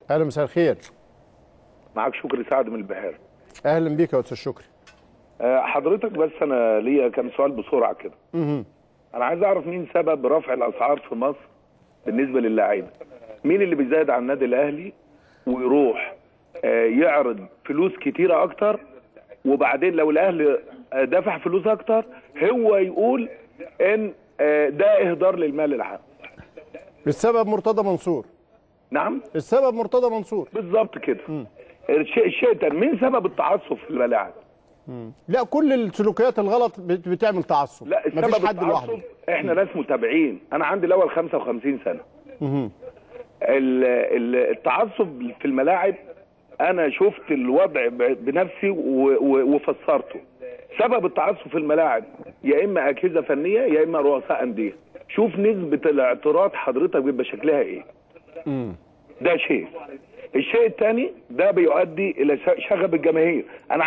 اهلا مساء الخير معاك شكري سعد من البحيره اهلا بيك يا استاذ شكري أه، حضرتك بس انا ليا كام سؤال بسرعه كده انا عايز اعرف مين سبب رفع الاسعار في مصر بالنسبه للاعيبه مين اللي بيزايد على النادي الاهلي ويروح أه، يعرض فلوس كتيره اكتر وبعدين لو الاهلي أه، دفع فلوس اكتر هو يقول ان أه، ده اهدار للمال العام السبب مرتضى منصور نعم السبب مرتضى منصور بالظبط كده الشيء الشيء التاني مين سبب التعصب في الملاعب لا كل السلوكيات الغلط بت- بتعمل تعصب لا مفيش السبب حد لوحده التعصب احنا ناس متابعين انا عندي الاول 55 سنه ال- ال- التعصب في الملاعب انا شفت الوضع ب- بنفسي و- و- وفسرته سبب التعصب في الملاعب يا اما اجهزه فنيه يا اما رؤساء انديه شوف نسبه الاعتراض حضرتك بيبقى شكلها ايه ده شيء الشيء الثاني ده بيؤدي الى ش- شغب الجماهير انا